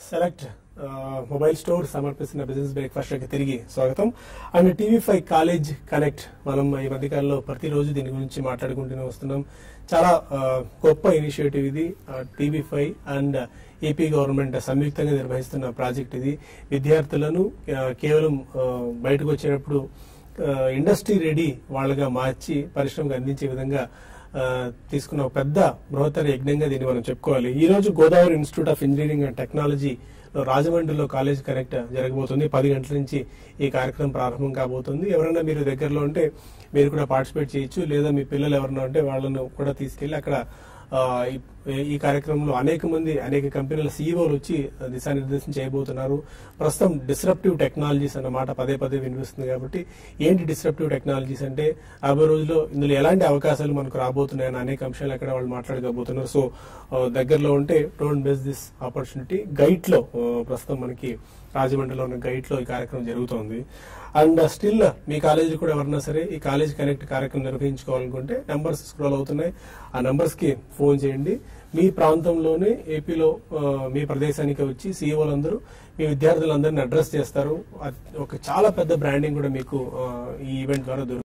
select mobile store సమర్పిస్తున్న business breakfast కి తిరిగి స్వాగతం and TV five college connect మనం ఈ మధ్యకాలంలో ప్రతిరోజు దీని గురించి మాట్లాడుకుంటూనే వస్తున్నాం చాలా ఆ, గొప్ప ఇనిషియేటివ్ ఇది TV five and AP government సంయుక్తంగా నిర్వహిస్తున్న ప్రాజెక్ట్ ఇది విద్యార్థులను ఆ, కేవలం ఆ, బయటకు వచ్చేటప్పుడు ఇండస్ట్రీ రెడీ వాళ్ళగా మార్చి పరిశ్రమకు అందించే విధంగా ఆ, తీసుకున్న ఒక పెద్ద బృహత్తర యజ్ఞంగా దీన్ని మనం చెప్పుకోవాలి ఈ రోజు Godavari institute of engineering and technology లో రాజమండ్రిలో కాలేజ్ కనెక్ట్ జరగబోతుంది పది గంటల నుంచి ఈ కార్యక్రమం ప్రారంభం కాబోతుంది ఎవరైనా మీరు దగ్గరలో ఉంటే మీరు కూడా పార్టిసిపేట్ చేయొచ్చు లేదా మీ పిల్లలు ఎవరైనా ఉంటే వాళ్ళను కూడా తీసుకెళ్లి అక్కడ ఆ, ఈ- ఈ కార్యక్రమంలో అనేక మంది అనేక కంపెనీల సీఈఓలు వచ్చి దిశానిర్దేశం చేయబోతున్నారు ప్రస్తుతం డిస్రప్టివ్ టెక్నాలజీస్ అన్న మాట పదే పదే వినిపిస్తుంది కాబట్టి ఏంటి డిస్రప్టివ్ టెక్నాలజీస్ అంటే రాబోయే రోజుల్లో ఇందులో ఎలాంటి అవకాశాలు మనకు రాబోతున్నాయని అనేక అంశాలు అక్కడ వాళ్ళు మాట్లాడకపోతున్నారు సో ఆ, దగ్గరలో ఉంటే don't miss this opportunity GIET లో ఆ, ప్రస్తుతం మనకి రాజమండ్రిలో ఉన్న గైట్ లో ఈ కార్యక్రమం జరుగుతోంది అండ్ స్టిల్ మీ కాలేజీ కూడా ఎవరన్నా సరే ఈ కాలేజ్ కనెక్ట్ కార్యక్రమం నిర్వహించుకోవాలనుకుంటే నంబర్స్ స్క్రోల్ అవుతున్నాయి ఆ నంబర్స్ కి ఫోన్ చేయండి మీ ప్రాంతంలోనే ఏపీలో ఆ, మీ ప్రదేశానికి వచ్చి సీఈఓలందరూ మీ విద్యార్థులందరినీ అడ్రస్ చేస్తారు అది ఒక చాలా పెద్ద బ్రాండింగ్ కూడా మీకు ఆ, ఈ ఈవెంట్ ద్వారా దొరుకుతుంది